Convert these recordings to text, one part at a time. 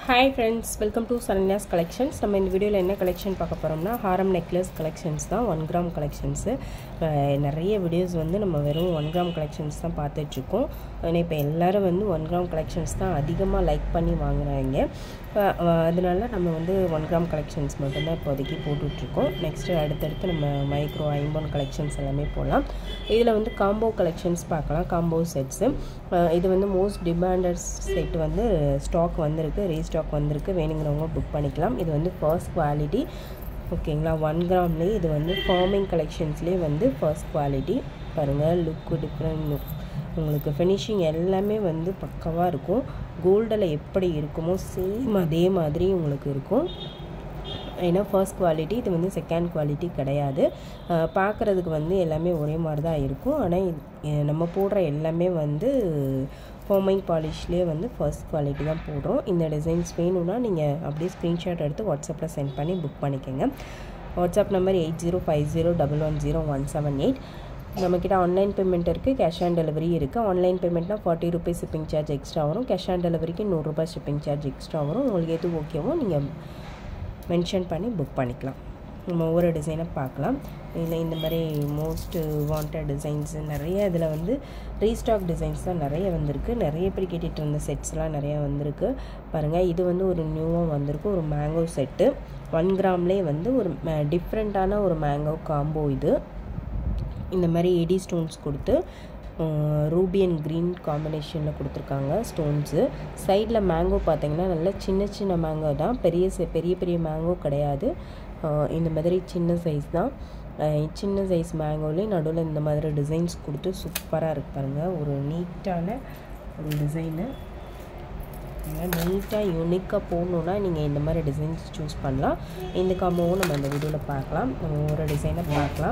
hi friends welcome to Saranya's collections நம்ம இந்த வீடியோவில் என்ன கலெக்ஷன் பார்க்க போகிறோம்னா ஹாரம் நெக்லஸ் கலெக்ஷன்ஸ் தான் ஒன் கிராம் கலெக்ஷன்ஸு நிறைய வீடியோஸ் வந்து நம்ம வெறும் ஒன் கிராம் கலெக்ஷன்ஸ் தான் பார்த்துட்ருக்கோம் ஆனால் இப்போ எல்லோரும் வந்து ஒன் கிராம் கலெக்ஷன்ஸ் தான் அதிகமாக லைக் பண்ணி வாங்குறாங்க அதனால நம்ம வந்து ஒன் கிராம் கலெக்ஷன்ஸ் மட்டும்தான் இப்போதைக்கு போட்டுட்ருக்கோம் நெக்ஸ்ட்டு அடுத்தடுத்து நம்ம மைக்ரோ ஐம்போன் கலெக்ஷன்ஸ் எல்லாமே போடலாம் இதில் வந்து காம்போ கலெக்ஷன்ஸ் பார்க்கலாம் காம்போ செட்ஸு இது வந்து மோஸ்ட் டிமாண்டட் செட் வந்து ஸ்டாக் வந்திருக்கு ரீஸ்டாக் வந்திருக்கு வேணுங்கிறவங்க புக் பண்ணிக்கலாம் இது வந்து ஃபர்ஸ்ட் குவாலிட்டி ஓகேங்களா ஒன் கிராம்லேயே இது வந்து ஃபார்மிங் கலெக்ஷன்ஸ்லேயே வந்து ஃபர்ஸ்ட் குவாலிட்டி பாருங்கள் லுக்கு டிஃப்ரெண்ட் லுக் உங்களுக்கு ஃபினிஷிங் எல்லாமே வந்து பக்கவாக இருக்கும் கோல்டில் எப்படி இருக்குமோ சேம் அதே மாதிரி உங்களுக்கு இருக்கும் ஏன்னா ஃபர்ஸ்ட் குவாலிட்டி இது வந்து செகண்ட் குவாலிட்டி கிடையாது பார்க்குறதுக்கு வந்து எல்லாமே ஒரே மாதிரி தான் இருக்கும் ஆனால் நம்ம போடுற எல்லாமே வந்து ஃபோமைங் பாலிஷ்லேயே வந்து ஃபர்ஸ்ட் குவாலிட்டி தான் போடுறோம் இந்த டிசைன்ஸ் வேணும்னா நீங்கள் அப்படியே ஸ்க்ரீன்ஷாட் எடுத்து வாட்ஸ்அப்பில் சென்ட் பண்ணி புக் பண்ணிக்கோங்க WhatsApp number eight zero five zero double one zero one seven eight நம்மக்கிட்ட ஆன்லைன் பேமெண்ட் இருக்குது கேஷ் ஆன் டெலிவரி இருக்குது ஆன்லைன் பேமெண்ட்னா forty rupees shipping charge extra வரும் கேஷ் ஆன் டெலிவரிக்கு நூறுரூபா ஷிப்பிங் சார்ஜ் எக்ஸ்ட்ரா வரும் உங்களுக்கு எது ஓகேவோ நீங்கள் மென்ஷன் பண்ணி புக் பண்ணிக்கலாம் நம்ம ஒவ்வொரு டிசைனை பார்க்கலாம் இதில் இந்த மாதிரி மோஸ்ட் வாண்டட் டிசைன்ஸ் நிறைய இதில் வந்து ரீஸ்டாக் டிசைன்ஸ் தான் நிறைய வந்திருக்கு நிறைய பேர் கேட்டுட்டு இருந்த செட்ஸ்லாம் நிறையா வந்திருக்கு பாருங்கள் இது வந்து ஒரு நியூவாக வந்திருக்கு ஒரு மேங்கோ செட்டு ஒன் கிராம்லேயே வந்து ஒரு டிஃப்ரெண்ட்டான ஒரு மேங்கோ காம்போ இது இந்த மாதிரி எடி ஸ்டோன்ஸ் கொடுத்து ரூபி அண்ட் க்ரீன் காம்பினேஷனில் கொடுத்துருக்காங்க ஸ்டோன்ஸு சைடில் மேங்கோ பார்த்தீங்கன்னா நல்ல சின்ன சின்ன மேங்கோ தான் பெரிய பெரிய பெரிய மேங்கோ கிடையாது இந்த மாதிரி சின்ன சைஸ் தான் சின்ன சைஸ் மேங்கோலேயே நடுவில் இந்த மாதிரி டிசைன்ஸ் கொடுத்து சூப்பராக இருக்கு பாருங்கள் ஒரு நீட்டான ஒரு டிசைனு நீட்டாக யூனிக்காக போகணுன்னா நீங்கள் இந்த மாதிரி டிசைன்ஸ் சூஸ் பண்ணலாம் இந்த காம்போவும் நம்ம இந்த வீடியோவில் பார்க்கலாம் நம்ம ஒரு டிசைனை பார்க்கலாம்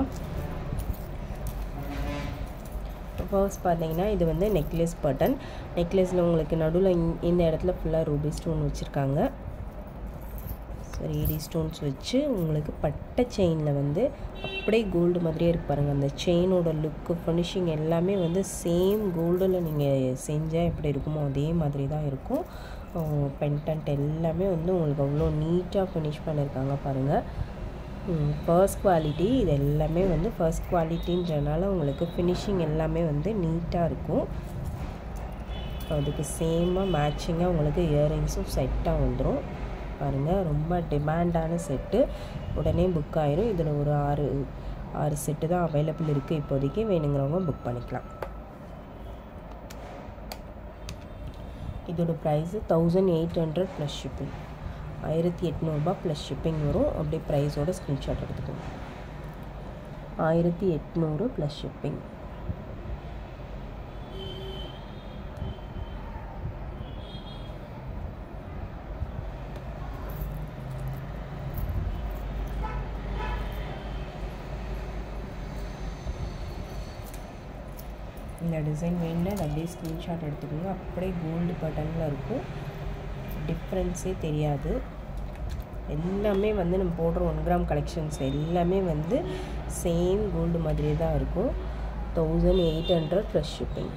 ஃபர்ஸ்ட் பார்த்தீங்கன்னா இது வந்து நெக்லஸ் பட்டன் நெக்லஸில் உங்களுக்கு நடுவில் இந்த இடத்துல ஃபுல்லாக ரூபி ஸ்டோன் வச்சுருக்காங்க சரி ஏடி ஸ்டோன்ஸ் வச்சு உங்களுக்கு பட்டை செயினில் வந்து அப்படியே கோல்டு மாதிரியே இருக்கு பாருங்கள் அந்த செயினோட லுக்கு ஃபினிஷிங் எல்லாமே வந்து சேம் கோல்டில் நீங்கள் செஞ்சால் எப்படி இருக்குமோ அதே மாதிரி தான் இருக்கும் பென்டன்ட் எல்லாமே வந்து உங்களுக்கு அவ்வளோ நீட்டாக ஃபினிஷ் பண்ணியிருக்காங்க பாருங்கள் ஃபர்ஸ்ட் குவாலிட்டி இது எல்லாமே வந்து ஃபர்ஸ்ட் குவாலிட்டின்றனால உங்களுக்கு ஃபினிஷிங் எல்லாமே வந்து நீட்டாக இருக்கும் அதுக்கு சேமாக மேட்சிங்காக உங்களுக்கு இயரிங்ஸும் செட்டாக வந்துடும் பாருங்கள் ரொம்ப டிமாண்டான செட்டு உடனே புக் ஆயிரும் இதில் ஒரு ஆறு ஆறு செட்டு தான் அவைலபிள் இருக்குது இப்போதைக்கு வேணுங்கிறவங்க புக் பண்ணிக்கலாம் இதோட price thousand eight hundred plus shipping ஆயிரத்தி எட்நூறுபா ப்ளஸ் ஷிப்பிங் வரும் அப்படியே ப்ரைஸோட ஸ்க்ரீன்ஷாட் எடுத்துக்கோங்க ஆயிரத்தி எட்நூறு ப்ளஸ் ஷிப்பிங் இந்த டிசைன் வேணும்னா அப்படியே ஸ்க்ரீன்ஷாட் எடுத்துக்கோங்க அப்படியே கோல்டு பட்டனில் இருக்கும் டிஃப்ரென்ஸே தெரியாது எல்லாமே வந்து நம்ம போடுற ஒன் கிராம் கலெக்ஷன்ஸ் எல்லாமே வந்து சேம் கோல்டு மாதிரியே தான் இருக்கும் thousand eight hundred plus shipping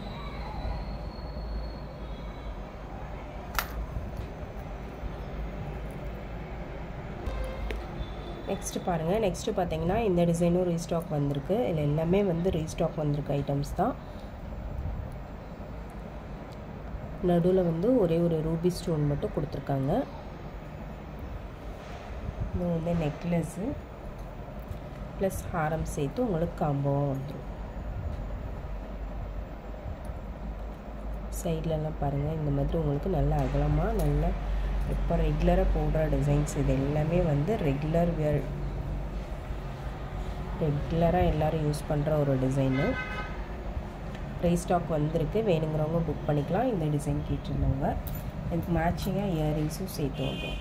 next பாருங்கள் நெக்ஸ்ட்டு பார்த்தீங்கன்னா இந்த டிசைனும் ரீஸ்டாக் வந்திருக்கு இதில் எல்லாமே வந்து ரீஸ்டாக் வந்திருக்கு ஐட்டம்ஸ் தான் நடுவில் வந்து ஒரே ஒரு ரூபி ஸ்டோன் மட்டும் கொடுத்துருக்காங்க இது வந்து நெக்லஸ்ஸு ப்ளஸ் ஹாரம் சேர்த்து உங்களுக்கு காம்போவாக வந்துடும் சைட்லலாம் பாருங்கள் இந்த மாதிரி உங்களுக்கு நல்ல அகலமாக நல்ல இப்போ ரெகுலராக போடுற டிசைன்ஸ் இது எல்லாமே வந்து ரெகுலர் வியர் ரெகுலராக எல்லோரும் யூஸ் பண்ணுற ஒரு டிசைனு ரீஸ்டாக் வந்திருக்கு வேணுங்கிறவங்க புக் பண்ணிக்கலாம் இந்த டிசைன் கேட்டிருந்தவங்க இதுக்கு மேட்சிங்காக இயரிங்ஸும் சேர்த்து வந்துடும்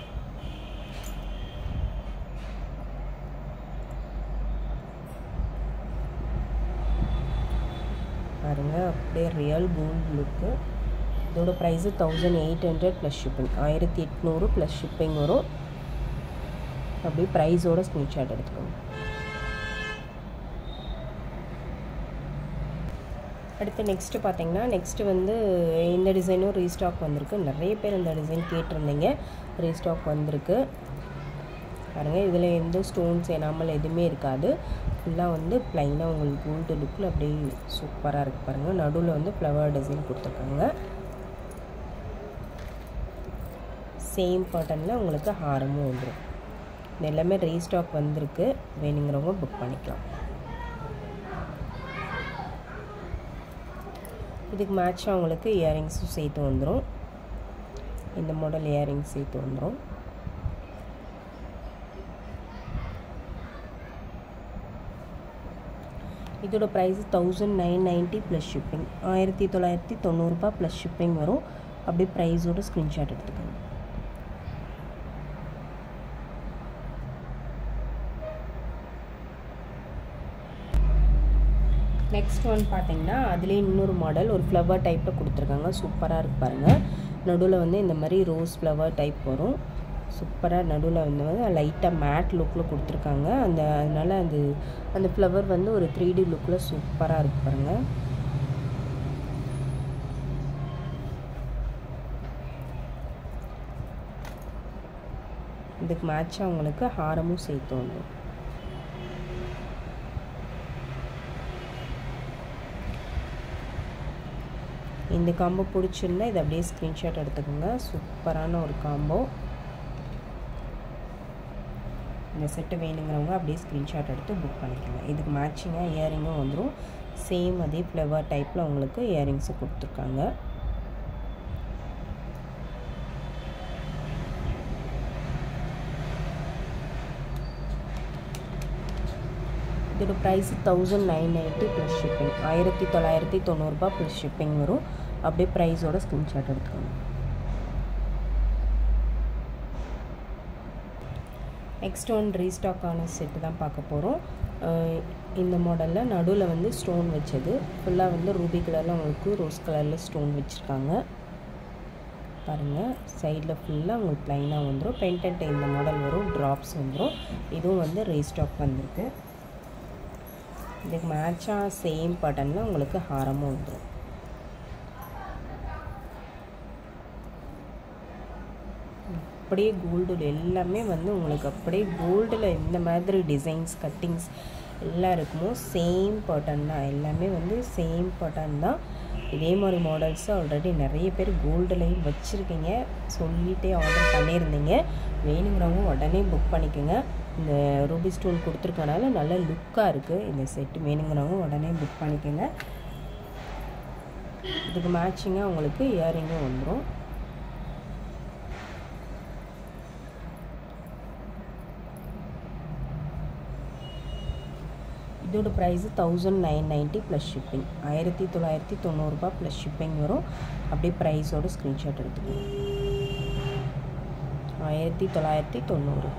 பாருங்கள் அப்படியே ரியல் கோல்டு லுக்கு இதோட price thousand eight hundred plus shipping ஆயிரத்தி எட்நூறு ப்ளஸ் ஷிப்பிங் வரும் அப்படியே ப்ரைஸோட ஸ்க்ரீன்ஷாட் எடுத்துக்கோங்க அடுத்து நெக்ஸ்ட்டு பார்த்தீங்கன்னா நெக்ஸ்ட்டு வந்து இந்த டிசைனும் ரீஸ்டாக் வந்திருக்கு நிறைய பேர் இந்த டிசைன் கேட்டிருந்தீங்க ரீஸ்டாக் வந்திருக்கு பாருங்கள் இதில் எந்த ஸ்டோன்ஸ் எனாமல் எதுவுமே இருக்காது ஃபுல்லாக வந்து ப்ளைனாக உங்களுக்கு கோல்டு லுக்கில் அப்படியே சூப்பராக இருக்குது பாருங்கள் நடுவில் வந்து ஃப்ளவர் டிசைன் கொடுத்துருக்காங்க சேம் பேட்டர்னில் உங்களுக்கு ஹாரமும் வந்துடும் இது எல்லாமே ரீஸ்டாக் வந்திருக்கு வேணுங்கிறவங்க புக் பண்ணிக்கலாம் இதுக்கு மேட்சாக உங்களுக்கு இயரிங்ஸும் சேர்த்து வந்துடும் இந்த மாடல் இயரிங்ஸ் சேர்த்து வந்துடும் இதோட price thousand nine ninety plus shipping ஆயிரத்தி தொள்ளாயிரத்தி தொண்ணூறுரூபா ப்ளஸ் ஷிப்பிங் வரும் அப்படியே ப்ரைஸோட ஸ்க்ரீன்ஷாட் எடுத்துக்கோங்க நெக்ஸ்ட் ஒன் பார்த்தீங்கன்னா அதுலேயே இன்னொரு மாடல் ஒரு ஃப்ளவர் டைப்பில் கொடுத்துருக்காங்க சூப்பராக இருக்கு பாருங்கள் நடுவில் வந்து இந்த மாதிரி ரோஸ் ஃப்ளவர் டைப் வரும் சூப்பராக நடுவில் வந்து வந்து லைட்டாக மேட் லுக்கில் கொடுத்துருக்காங்க அந்த அதனால் அது அந்த ஃப்ளவர் வந்து ஒரு த்ரீ டி லுக்கில் சூப்பராக இருக்கு பாருங்கள் இதுக்கு மேட்சாக உங்களுக்கு ஹாரமும் சேர்த்து வந்துடும் இந்த காம்போ பிடிச்சிருந்தா இதை அப்படியே ஸ்க்ரீன்ஷாட் எடுத்துக்கோங்க சூப்பரான ஒரு காம்போ இந்த செட்டு வேணுங்கிறவங்க அப்படியே ஸ்க்ரீன்ஷாட் எடுத்து புக் பண்ணிக்கோங்க இதுக்கு மேட்சிங்காக இயரிங்கும் வந்துடும் சேம் அதே ஃப்ளவர் டைப்பில் உங்களுக்கு இயரிங்ஸும் கொடுத்துருக்காங்க இதோட price thousand nine ninety plus shipping ஆயிரத்தி தொள்ளாயிரத்தி தொண்ணூறுபா ப்ளஸ் ஷிப்பிங் வரும் அப்படியே ப்ரைஸோட ஸ்க்ரீன்ஷாட் எடுத்துக்கோங்க நெக்ஸ்ட் ஒன் ரீஸ்டாக்கான செட்டு தான் பார்க்க போகிறோம் இந்த மாடலில் நடுவில் வந்து ஸ்டோன் வச்சது ஃபுல்லாக வந்து ரூபி கலரில் உங்களுக்கு ரோஸ் கலரில் ஸ்டோன் வச்சுருக்காங்க பாருங்கள் சைடில் ஃபுல்லாக உங்களுக்கு ப்ளைனாக வந்துடும் பென்டென்ட் இந்த மாடல் வரும் ட்ராப்ஸ் வந்துடும் இதுவும் வந்து ரீஸ்டாக் வந்திருக்கு இதுக்கு மேட்சாக சேம் பட்டனில் உங்களுக்கு ஹாரமும் வந்துடும் அப்படியே கோல்டு எல்லாமே வந்து உங்களுக்கு அப்படியே கோல்டில் இந்த மாதிரி டிசைன்ஸ் கட்டிங்ஸ் எல்லாம் இருக்குமோ சேம் பேட்டர்ன் தான் எல்லாமே வந்து சேம் பேட்டர்ன் தான் இதே மாதிரி மாடல்ஸ் ஆல்ரெடி நிறைய பேர் கோல்டுலையும் வச்சுருக்கீங்க சொல்லிகிட்டே ஆர்டர் பண்ணியிருந்தீங்க வேணுங்கிறவங்க உடனே புக் பண்ணிக்கோங்க இந்த ரூபி ஸ்டோன் கொடுத்துருக்கனால நல்ல லுக்காக இருக்குது இந்த செட்டு வேணுங்கிறவங்க உடனே புக் பண்ணிக்கோங்க இதுக்கு மேட்சிங்காக உங்களுக்கு இயரிங்கும் வந்துடும் இதோட price thousand nine ninety plus shipping ஆயிரத்தி தொள்ளாயிரத்தி தொண்ணூறுரூபா ப்ளஸ் ஷிப்பிங் வரும் அப்படியே ப்ரைஸோட ஸ்க்ரீன்ஷாட் எடுத்துக்கோங்க ஆயிரத்தி தொள்ளாயிரத்தி தொண்ணூறு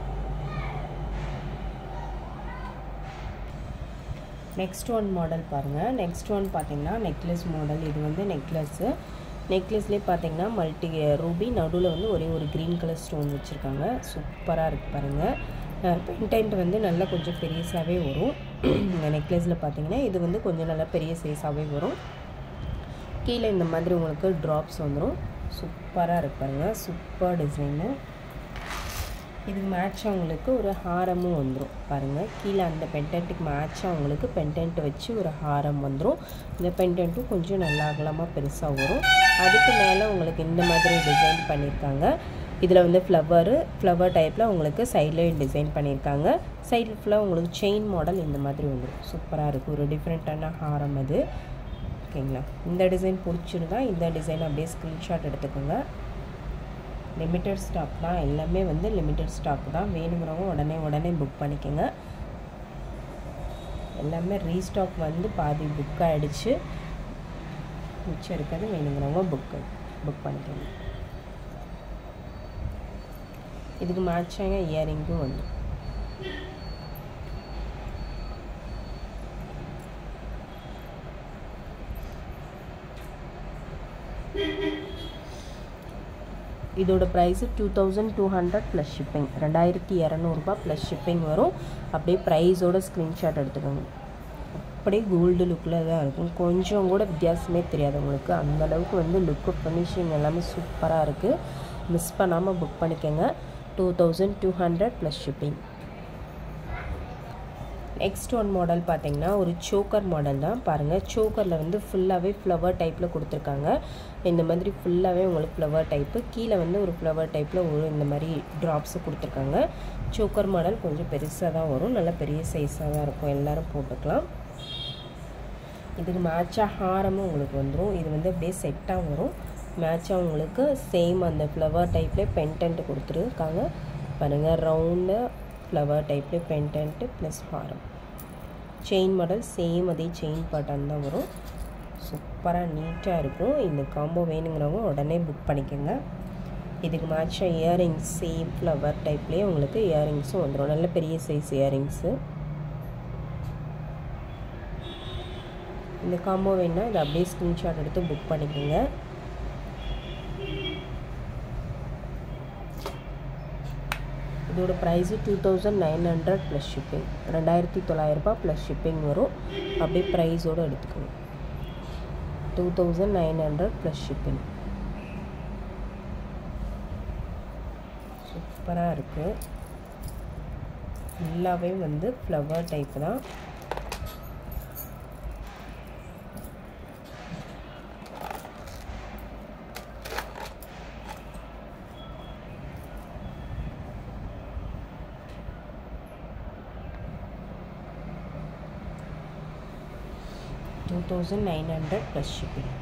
நெக்ஸ்ட் ஒன் மாடல் பாருங்கள் நெக்ஸ்ட் ஒன் பார்த்தீங்கன்னா நெக்லஸ் மாடல் இது வந்து நெக்லஸ்ஸு நெக்லஸ்லேயே பார்த்தீங்கன்னா மல்டி ரூபி நடுவில் வந்து ஒரே ஒரு க்ரீன் கலர் ஸ்டோன் வச்சுருக்காங்க சூப்பராக இருக்குது பாருங்கள் பென்டென்ட் வந்து நல்லா கொஞ்சம் பெரியஸாகவே வரும் இந்த நெக்லஸில் பார்த்தீங்கன்னா இது வந்து கொஞ்சம் நல்லா பெரிய சைஸாகவே வரும் கீழே இந்த மாதிரி உங்களுக்கு ட்ராப்ஸ் வந்துடும் சூப்பராக இருக்கு பாருங்கள் சூப்பர் டிசைனு இதுக்கு மேட்சாக உங்களுக்கு ஒரு ஹாரமும் வந்துடும் பாருங்கள் கீழே அந்த பென்டென்ட்டுக்கு மேட்சாக உங்களுக்கு பென்டென்ட் வச்சு ஒரு ஹாரம் வந்துடும் இந்த பென்டென்ட்டும் கொஞ்சம் நல்லா அகலமாக பெருசாக வரும் அதுக்கு மேலே உங்களுக்கு இந்த மாதிரி டிசைன் பண்ணியிருக்காங்க இதில் வந்து ஃப்ளவரு ஃப்ளவர் டைப்பில் உங்களுக்கு சைட்லேயும் டிசைன் பண்ணியிருக்காங்க சைடில் ஃபுல்லாக உங்களுக்கு செயின் மாடல் இந்த மாதிரி வந்துடும் சூப்பராக இருக்குது ஒரு டிஃப்ரெண்ட்டான ஹாரம் அது ஓகேங்களா இந்த டிசைன் பிடிச்சிருந்தா இந்த டிசைன் அப்படியே ஸ்க்ரீன்ஷாட் எடுத்துக்கோங்க லிமிட்டட் ஸ்டாக் தான் எல்லாமே வந்து லிமிட்டட் ஸ்டாக் தான் வேணுங்கிறவங்க உடனே உடனே புக் பண்ணிக்கோங்க எல்லாமே ரீஸ்டாக் வந்து பாதி புக் ஆகிடுச்சு மிச்சம் இருக்கிறது வேணுங்கிறவங்க புக் புக் பண்ணிக்கோங்க இதுக்கு மேட்சாக இயரிங்கும் வந்து இதோட price two thousand two hundred plus shipping ரெண்டாயிரத்தி இரநூறுபா ப்ளஸ் ஷிப்பிங் வரும் அப்படியே ப்ரைஸோட ஸ்க்ரீன்ஷாட் எடுத்துக்கோங்க அப்படியே கோல்டு லுக்கில் தான் இருக்கும் கொஞ்சம் கூட வித்தியாசமே தெரியாது உங்களுக்கு அந்தளவுக்கு வந்து லுக்கு ஃபினிஷிங் எல்லாமே சூப்பராக இருக்குது மிஸ் பண்ணாமல் புக் பண்ணிக்கோங்க two thousand two hundred plus shipping next one model பார்த்தீங்கன்னா ஒரு சோக்கர் மாடல் தான் பாருங்கள் சோக்கரில் வந்து ஃபுல்லாகவே ஃப்ளவர் டைப்பில் கொடுத்துருக்காங்க இந்த மாதிரி ஃபுல்லாகவே உங்களுக்கு ஃப்ளவர் டைப்பு கீழே வந்து ஒரு ஃப்ளவர் டைப்பில் ஒரு இந்த மாதிரி ட்ராப்ஸு கொடுத்துருக்காங்க சோக்கர் மாடல் கொஞ்சம் பெருசாக தான் வரும் நல்ல பெரிய சைஸாக தான் இருக்கும் எல்லோரும் போட்டுக்கலாம் இதுக்கு மேட்சாக ஹாரமும் உங்களுக்கு வந்துடும் இது வந்து அப்படியே செட்டாக வரும் மேட்சாக உங்களுக்கு சேம் அந்த ஃப்ளவர் டைப்லேயே பென்டென்ட் கொடுத்துருக்காங்க பாருங்கள் ரவுண்டு ஃப்ளவர் டைப்லேயே பென்டென்ட்டு ப்ளஸ் ஹாரம் செயின் மாடல் சேம் அதே செயின் பேட்டர்ன் தான் வரும் சூப்பராக நீட்டாக இருக்கும் இந்த காம்போ வேணுங்கிறவங்க உடனே புக் பண்ணிக்கோங்க இதுக்கு மேட்சாக இயரிங்ஸ் சேம் ஃப்ளவர் டைப்லேயே உங்களுக்கு இயரிங்ஸும் வந்துடும் நல்ல பெரிய சைஸ் இயரிங்ஸு இந்த காம்போ வேணால் இதை அப்படியே ஸ்க்ரீன்ஷாட் எடுத்து புக் பண்ணிக்கோங்க இதோட price two thousand nine hundred plus shipping ரெண்டாயிரத்தி தொள்ளாயிரரூபா ப்ளஸ் ஷிப்பிங் வரும் அப்படியே ப்ரைஸோடு எடுத்துக்கணும் two thousand nine hundred plus shipping சூப்பராக இருக்குது ஃபுல்லாகவே வந்து ஃப்ளவர் டைப் தான் two thousand nine hundred plus shipping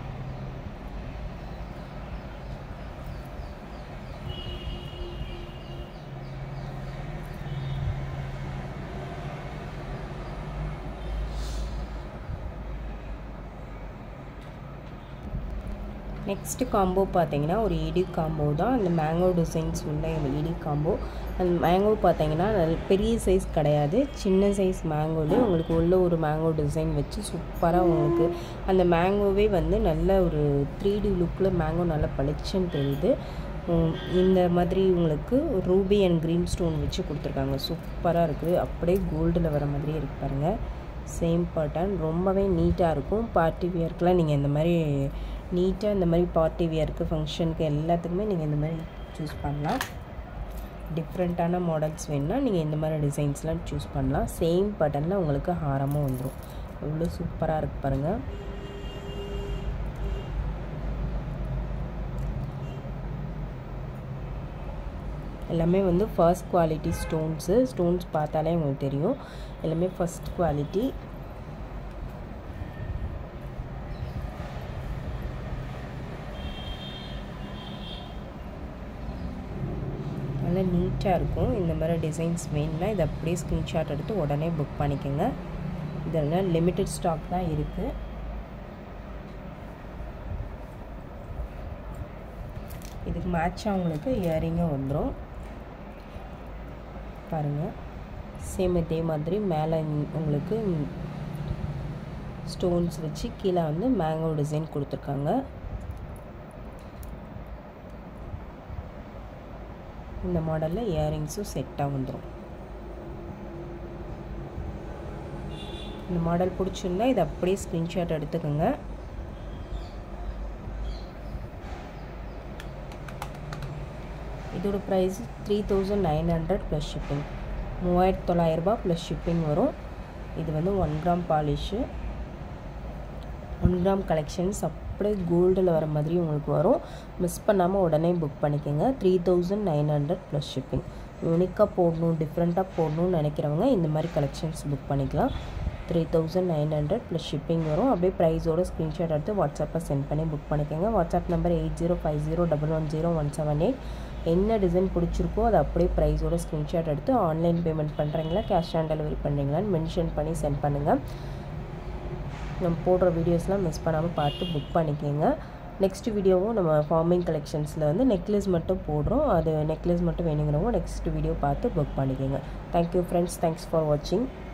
next combo பார்த்தீங்கன்னா ஒரு இடி காம்போ தான் அந்த மேங்கோ டிசைன்ஸ் உள்ள இடி காம்போ அந்த மேங்கோ பார்த்தீங்கன்னா நல்ல பெரிய சைஸ் கிடையாது சின்ன சைஸ் மேங்கோலேயே உங்களுக்கு உள்ள ஒரு மேங்கோ டிசைன் வச்சு சூப்பராக உங்களுக்கு அந்த மேங்கோவே வந்து நல்ல ஒரு த்ரீ டி லுக்கில் மேங்கோ நல்லா பளிச்சுன்னு தெரியுது இந்த மாதிரி உங்களுக்கு ரூபி அண்ட் க்ரீன் ஸ்டோன் வச்சு கொடுத்துருக்காங்க சூப்பராக இருக்குது அப்படியே கோல்டில் வர மாதிரியே இருக்கு பாருங்கள் சேம் பேட்டர்ன் ரொம்பவே நீட்டாக இருக்கும் பார்ட்டி வியர்க்கெலாம் நீங்கள் இந்த மாதிரி நீட்டாக இந்த மாதிரி பார்ட்டி வியருக்கு ஃபங்க்ஷனுக்கு எல்லாத்துக்குமே நீங்கள் இந்த மாதிரி சூஸ் பண்ணலாம் டிஃப்ரெண்ட்டான மாடல்ஸ் வேணுன்னா நீங்கள் இந்த மாதிரி டிசைன்ஸ்லாம் சூஸ் பண்ணலாம் சேம் பட்டனில் உங்களுக்கு ஹாரமும் வந்துடும் எவ்வளோ சூப்பராக இருக்குது பாருங்கள் எல்லாமே வந்து ஃபர்ஸ்ட் குவாலிட்டி ஸ்டோன்ஸு ஸ்டோன்ஸ் பார்த்தாலே உங்களுக்கு தெரியும் எல்லாமே ஃபஸ்ட் குவாலிட்டி நல்லா நீட்டாக இருக்கும் இந்த மாதிரி டிசைன்ஸ் வேணும்னா இதை அப்படியே ஸ்க்ரீன்ஷாட் எடுத்து உடனே புக் பண்ணிக்கோங்க இதெல்லாம் லிமிட்டட் ஸ்டாக் தான் இருக்குது இதுக்கு மேட்சாக உங்களுக்கு இயரிங்கும் வந்துடும் பாருங்கள் சேம் இதே மாதிரி மேலே உங்களுக்கு ஸ்டோன்ஸ் வச்சு கீழே வந்து மேங்கோ டிசைன் கொடுத்துருக்காங்க இந்த மாடலில் இயரிங்ஸும் செட்டாக வந்துடும் இந்த மாடல் பிடிச்சிருந்தா இதை அப்படியே ஸ்க்ரீன்ஷாட் எடுத்துக்கோங்க இதோட price three thousand nine hundred plus shipping மூவாயிரத்தி தொள்ளாயிரரூபா ப்ளஸ் ஷிப்பிங் வரும் இது வந்து one gram polish one gram collections அப்படியே கோல்டில் வர மாதிரி உங்களுக்கு வரும் மிஸ் பண்ணாமல் உடனே புக் பண்ணிக்கோங்க three thousand nine hundred plus shipping யூனிக்காக போடணும் டிஃப்ரெண்ட்டாக போடணும்னு நினைக்கிறவங்க இந்த மாதிரி கலெக்ஷன்ஸ் புக் பண்ணிக்கலாம் three thousand nine hundred plus shipping வரும் அப்படியே ப்ரைஸோட ஸ்க்ரீன்ஷாட் எடுத்து வாட்ஸ்அப்பில் சென்ட் பண்ணி புக் பண்ணிக்கோங்க WhatsApp number eight zero five zero double one zero one seven eight என்ன டிசைன் பிடிச்சிருக்கோ அதை அப்படியே ப்ரைஸோட ஸ்க்ரீன்ஷாட் எடுத்து ஆன்லைன் பேமெண்ட் பண்ணுறீங்களா கேஷ் ஆன் டெலிவரி பண்ணுறீங்களான்னு மென்ஷன் பண்ணி சென்ட் பண்ணுங்கள் நம்ம போடுற வீடியோஸ்லாம் மிஸ் பண்ணாமல் பார்த்து புக் பண்ணிக்கோங்க நெக்ஸ்ட் வீடியோவும் நம்ம ஃபார்மிங் கலெக்ஷன்ஸில் வந்து நெக்லஸ் மட்டும் போடுறோம் அது நெக்லஸ் மட்டும் வேணுங்கிறவங்க நெக்ஸ்ட் வீடியோ பார்த்து புக் பண்ணிக்கோங்க தேங்க்யூ ஃப்ரெண்ட்ஸ் தேங்க்ஸ் ஃபார் வாட்சிங்